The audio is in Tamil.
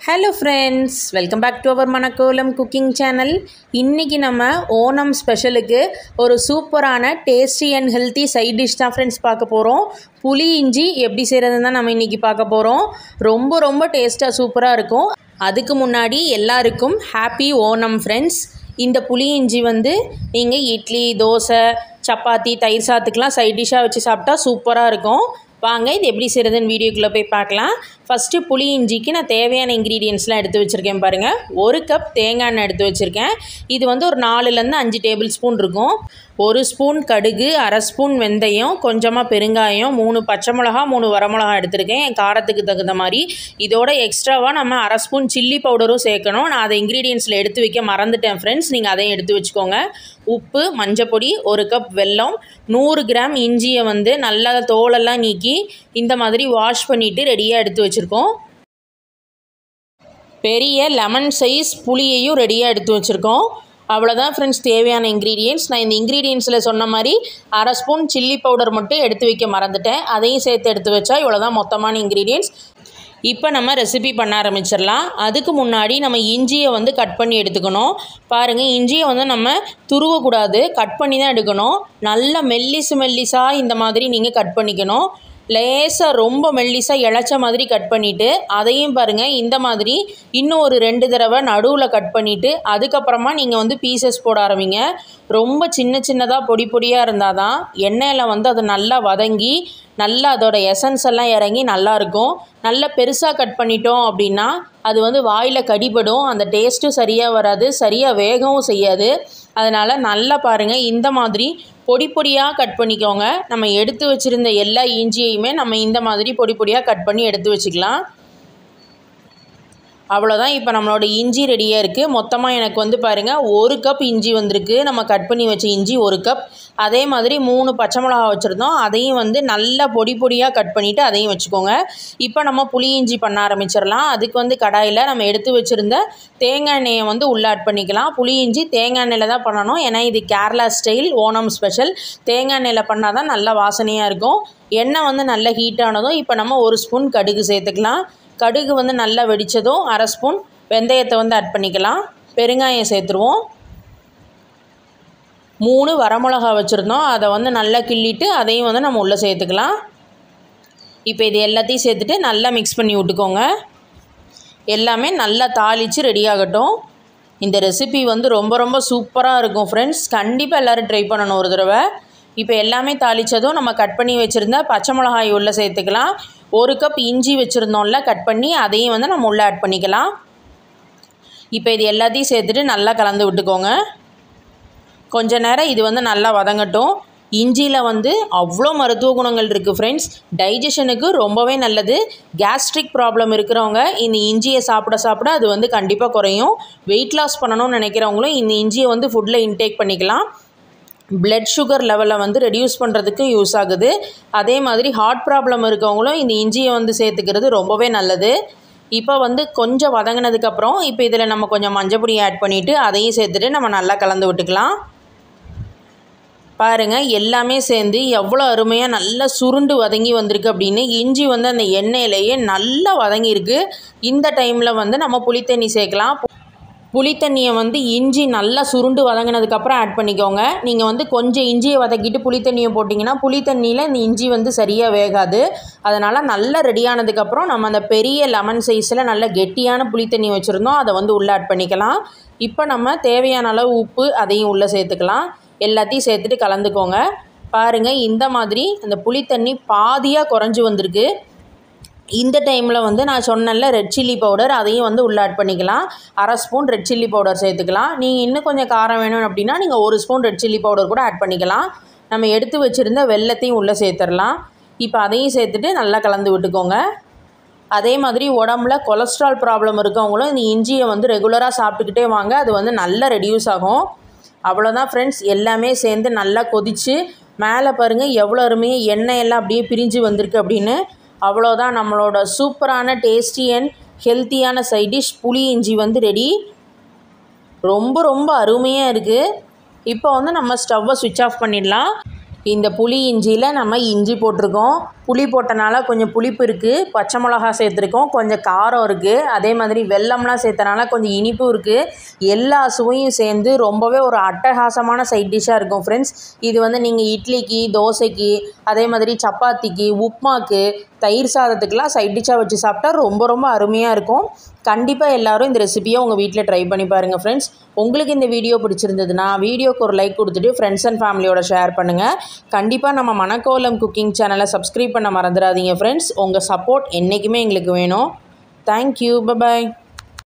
hello friends welcome back to our Manakolam cooking channel இன்றைக்கி நம்ம ஓணம் ஸ்பெஷலுக்கு ஒரு சூப்பரான tasty and healthy side dish தான் ஃப்ரெண்ட்ஸ் பார்க்க போகிறோம் புளி இஞ்சி எப்படி செய்கிறதுன்னு தான் நம்ம இன்றைக்கி பார்க்க போகிறோம் ரொம்ப ரொம்ப டேஸ்ட்டாக சூப்பராக இருக்கும் அதுக்கு முன்னாடி எல்லாருக்கும் ஹாப்பி ஓணம் ஃப்ரெண்ட்ஸ் இந்த புளி இஞ்சி வந்து நீங்கள் இட்லி தோசை சப்பாத்தி தயிர் சாத்துக்கெலாம் சைட் டிஷ்ஷாக வச்சு சாப்பிட்டா சூப்பராக இருக்கும் வாங்க இது எப்படி செய்கிறதுன்னு வீடியோக்குள்ளே போய் பார்க்கலாம் ஃபஸ்ட்டு புளி இஞ்சிக்கு நான் தேவையான இன்க்ரீடியன்ஸ்லாம் எடுத்து வச்சுருக்கேன் பாருங்கள் ஒரு கப் தேங்காய் எண்ணெய் எடுத்து வச்சுருக்கேன் இது வந்து ஒரு நாலுலேருந்து அஞ்சு டேபிள் ஸ்பூன் இருக்கும் ஒரு ஸ்பூன் கடுகு அரை ஸ்பூன் வெந்தயம் கொஞ்சமாக பெருங்காயம் மூணு பச்சை மிளகா மூணு வரமிளகா எடுத்திருக்கேன் என் காரத்துக்கு தகுந்த மாதிரி இதோட எக்ஸ்ட்ராவாக நம்ம அரை ஸ்பூன் சில்லி பவுடரும் சேர்க்கணும் நான் அதை இன்க்ரீடியன்ஸில் எடுத்து வைக்க மறந்துட்டேன் ஃப்ரெண்ட்ஸ் நீங்கள் அதையும் எடுத்து வச்சுக்கோங்க உப்பு மஞ்சப்பொடி ஒரு கப் வெல்லம் நூறு கிராம் இஞ்சியை வந்து நல்லா தோலெல்லாம் நீக்கி இந்த மாதிரி வாஷ் பண்ணிவிட்டு ரெடியாக எடுத்து வச்சுருக்கோம் பெரிய லெமன் சைஸ் புளியையும் ரெடியாக எடுத்து வச்சுருக்கோம் அவ்வளோதான் ஃப்ரெண்ட்ஸ் தேவையான இன்க்ரீடியன்ஸ் நான் இந்த இன்க்ரீடியன்ஸில் சொன்ன மாதிரி அரை ஸ்பூன் சில்லி பவுடர் மட்டும் எடுத்து வைக்க மறந்துட்டேன் அதையும் சேர்த்து எடுத்து வச்சா இவ்வளோ தான் மொத்தமான இன்க்ரீடியன்ஸ் இப்போ நம்ம ரெசிபி பண்ண ஆரம்பிச்சிடலாம் அதுக்கு முன்னாடி நம்ம இஞ்சியை வந்து கட் பண்ணி எடுத்துக்கணும் பாருங்கள் இஞ்சியை வந்து நம்ம துருவக்கூடாது கட் பண்ணி தான் எடுக்கணும் நல்ல மெல்லிசு மெல்லிஸாக இந்த மாதிரி நீங்கள் கட் பண்ணிக்கணும் லேசாக ரொம்ப மெல்லிசாக இழைச்ச மாதிரி கட் பண்ணிவிட்டு அதையும் பாருங்கள் இந்த மாதிரி இன்னும் ஒரு ரெண்டு தடவை நடுவில் கட் பண்ணிவிட்டு அதுக்கப்புறமா நீங்கள் வந்து பீசஸ் போட ஆரம்பிங்க ரொம்ப சின்ன சின்னதாக பொடி பொடியாக இருந்தால் தான் எண்ணெயில் வந்து அது நல்லா வதங்கி நல்லா அதோட எசன்ஸ் எல்லாம் இறங்கி நல்லாயிருக்கும் நல்ல பெருசாக கட் பண்ணிட்டோம் அப்படின்னா அது வந்து வாயில் கடிபடும் அந்த டேஸ்ட்டும் சரியாக வராது சரியாக வேகவும் செய்யாது அதனால் நல்லா பாருங்கள் இந்த மாதிரி பொடி பொடியாக கட் பண்ணிக்கோங்க நம்ம எடுத்து வச்சுருந்த எல்லா இஞ்சியையுமே நம்ம இந்த மாதிரி பொடி பொடியாக கட் பண்ணி எடுத்து வச்சுக்கலாம் அவ்வளோதான் இப்போ நம்மளோட இஞ்சி ரெடியாக இருக்குது மொத்தமாக எனக்கு வந்து பாருங்கள் ஒரு கப் இஞ்சி வந்திருக்கு நம்ம கட் பண்ணி வச்ச இஞ்சி ஒரு கப் அதே மாதிரி மூணு பச்சை மிளகா வச்சுருந்தோம் அதையும் வந்து நல்லா பொடி பொடியாக கட் பண்ணிவிட்டு அதையும் வச்சுக்கோங்க இப்போ நம்ம புளி இஞ்சி பண்ண ஆரம்பிச்சிடலாம் அதுக்கு வந்து கடாயில் நம்ம எடுத்து வச்சுருந்த தேங்காய் எண்ணெயை வந்து உள்ளே ஆட் பண்ணிக்கலாம் புளி இஞ்சி தேங்காய் எண்ணெயில் தான் பண்ணணும் ஏன்னா இது கேரளா ஸ்டைல் ஓணம் ஸ்பெஷல் தேங்காய் எண்ணெயில் பண்ணால் தான் நல்லா வாசனையாக இருக்கும் எண்ணெய் வந்து நல்லா ஹீட் ஆனதும் இப்போ நம்ம ஒரு ஸ்பூன் கடுகு சேர்த்துக்கலாம் கடுகு வந்து நல்லா வெடித்ததும் அரை ஸ்பூன் வெந்தயத்தை வந்து ஆட் பண்ணிக்கலாம் பெருங்காயம் சேர்த்துருவோம் மூணு வரமிளகா வச்சுருந்தோம் அதை வந்து நல்லா கிள்ளிட்டு அதையும் வந்து நம்ம உள்ளே சேர்த்துக்கலாம் இப்போ இது எல்லாத்தையும் சேர்த்துட்டு நல்லா மிக்ஸ் பண்ணி விட்டுக்கோங்க எல்லாமே நல்லா தாளித்து ரெடி ஆகட்டும் இந்த ரெசிபி வந்து ரொம்ப ரொம்ப சூப்பராக இருக்கும் ஃப்ரெண்ட்ஸ் கண்டிப்பாக எல்லோரும் ட்ரை பண்ணணும் ஒரு தடவை இப்போ எல்லாமே தாளித்ததும் நம்ம கட் பண்ணி வச்சுருந்தா பச்சை மிளகாய் உள்ளே சேர்த்துக்கலாம் ஒரு கப் இஞ்சி வச்சுருந்தோம்ல கட் பண்ணி அதையும் வந்து நம்ம உள்ளே ஆட் பண்ணிக்கலாம் இப்போ இது எல்லாத்தையும் சேர்த்துட்டு நல்லா கலந்து விட்டுக்கோங்க கொஞ்ச நேரம் இது வந்து நல்லா வதங்கட்டும் இஞ்சியில் வந்து அவ்வளோ மருத்துவ குணங்கள் இருக்குது ஃப்ரெண்ட்ஸ் டைஜஷனுக்கு ரொம்பவே நல்லது கேஸ்ட்ரிக் ப்ராப்ளம் இருக்கிறவங்க இந்த இஞ்சியை சாப்பிட சாப்பிட அது வந்து கண்டிப்பாக குறையும் வெயிட் லாஸ் பண்ணணும்னு நினைக்கிறவங்களும் இந்த இஞ்சியை வந்து ஃபுட்டில் இன்டேக் பண்ணிக்கலாம் பிளட் சுகர் லெவலை வந்து ரெடியூஸ் பண்ணுறதுக்கும் யூஸ் ஆகுது அதே மாதிரி ஹார்ட் ப்ராப்ளம் இருக்கவங்களும் இந்த இஞ்சியை வந்து சேர்த்துக்கிறது ரொம்பவே நல்லது இப்போ வந்து கொஞ்சம் வதங்கினதுக்கப்புறம் இப்போ இதில் நம்ம கொஞ்சம் மஞ்சப்பொடி ஆட் பண்ணிவிட்டு அதையும் சேர்த்துட்டு நம்ம நல்லா கலந்து விட்டுக்கலாம் பாருங்கள் எல்லாமே சேர்ந்து எவ்வளோ அருமையாக நல்லா சுருண்டு வதங்கி வந்திருக்கு அப்படின்னு இஞ்சி வந்து அந்த எண்ணெயிலேயே நல்லா வதங்கியிருக்கு இந்த டைமில் வந்து நம்ம புளித்தண்ணி சேர்க்கலாம் புளித்தண்ணியை வந்து இஞ்சி நல்லா சுருண்டு வதங்கினதுக்கப்புறம் ஆட் பண்ணிக்கோங்க நீங்கள் வந்து கொஞ்சம் இஞ்சியை வதக்கிட்டு புளித்தண்ணியை போட்டிங்கன்னா புளித்தண்ணியில் இந்த இஞ்சி வந்து சரியாக வேகாது அதனால் நல்லா ரெடியானதுக்கப்புறம் நம்ம அந்த பெரிய லெமன் சைஸில் நல்ல கெட்டியான புளித்தண்ணி வச்சுருந்தோம் அதை வந்து உள்ளே ஆட் பண்ணிக்கலாம் இப்போ நம்ம தேவையான அளவு உப்பு அதையும் உள்ளே சேர்த்துக்கலாம் எல்லாத்தையும் சேர்த்துட்டு கலந்துக்கோங்க பாருங்கள் இந்த மாதிரி அந்த புளித்தண்ணி பாதியாக குறைஞ்சி வந்திருக்கு இந்த டைமில் வந்து நான் சொன்னல ரெட் சில்லி பவுடர் அதையும் வந்து உள்ளே ஆட் பண்ணிக்கலாம் அரை ஸ்பூன் ரெட் சில்லி பவுடர் சேர்த்துக்கலாம் நீங்கள் இன்னும் கொஞ்சம் காரம் வேணும் அப்படின்னா நீங்கள் ஒரு ஸ்பூன் ரெட் சில்லி பவுடர் கூட ஆட் பண்ணிக்கலாம் நம்ம எடுத்து வச்சுருந்த வெள்ளத்தையும் உள்ளே சேர்த்துடலாம் இப்போ அதையும் சேர்த்துட்டு நல்லா கலந்து விட்டுக்கோங்க அதே மாதிரி உடம்புல கொலஸ்ட்ரால் ப்ராப்ளம் இருக்கவங்களும் இந்த இஞ்சியை வந்து ரெகுலராக சாப்பிட்டுக்கிட்டே வாங்க அது வந்து நல்லா ரெடியூஸ் ஆகும் அவ்வளோதான் ஃப்ரெண்ட்ஸ் எல்லாமே சேர்ந்து நல்லா கொதித்து மேலே பாருங்கள் எவ்வளோ அருமையாக எண்ணெய் எல்லாம் அப்படியே பிரிஞ்சு வந்திருக்கு அப்படின்னு அவ்வளோதான் நம்மளோட சூப்பரான டேஸ்டி அண்ட் ஹெல்த்தியான சைட் டிஷ் புளி இஞ்சி வந்து ரெடி ரொம்ப ரொம்ப அருமையாக இருக்குது இப்போ வந்து நம்ம ஸ்டவ்வை சுவிட்ச் ஆஃப் பண்ணிடலாம் இந்த புளி இஞ்சியில் நம்ம இஞ்சி போட்டிருக்கோம் புளி போட்டனால கொஞ்சம் புளிப்பு இருக்குது பச்சை மிளகா சேர்த்துருக்கோம் கொஞ்சம் காரம் இருக்குது அதே மாதிரி வெல்லம்லாம் சேர்த்தனால கொஞ்சம் இனிப்பும் இருக்குது எல்லா சுவையும் சேர்ந்து ரொம்பவே ஒரு அட்டகாசமான சைட் டிஷ்ஷாக இருக்கும் ஃப்ரெண்ட்ஸ் இது வந்து நீங்கள் இட்லிக்கு தோசைக்கு அதே மாதிரி சப்பாத்திக்கு உப்மாக்கு தயிர் சாதத்துக்கெலாம் சைட் டிஷ்ஷாக வச்சு சாப்பிட்டா ரொம்ப ரொம்ப அருமையாக இருக்கும் கண்டிப்பாக எல்லோரும் இந்த ரெசிபியை உங்கள் வீட்டில் ட்ரை பண்ணி பாருங்கள் ஃப்ரெண்ட்ஸ் உங்களுக்கு இந்த வீடியோ பிடிச்சிருந்ததுன்னா வீடியோக்கு ஒரு லைக் கொடுத்துட்டு ஃப்ரெண்ட்ஸ் அண்ட் ஃபேமிலியோட ஷேர் பண்ணுங்கள் கண்டிப்பாக நம்ம மணக்கோலம் குக்கிங் சேனலை சப்ஸ்கிரைப் பண்ண மறந்துடாதீங்க ஃப்ரெண்ட்ஸ் உங்கள் சப்போர்ட் என்றைக்குமே எங்களுக்கு வேணும் தேங்க்யூ பபாய்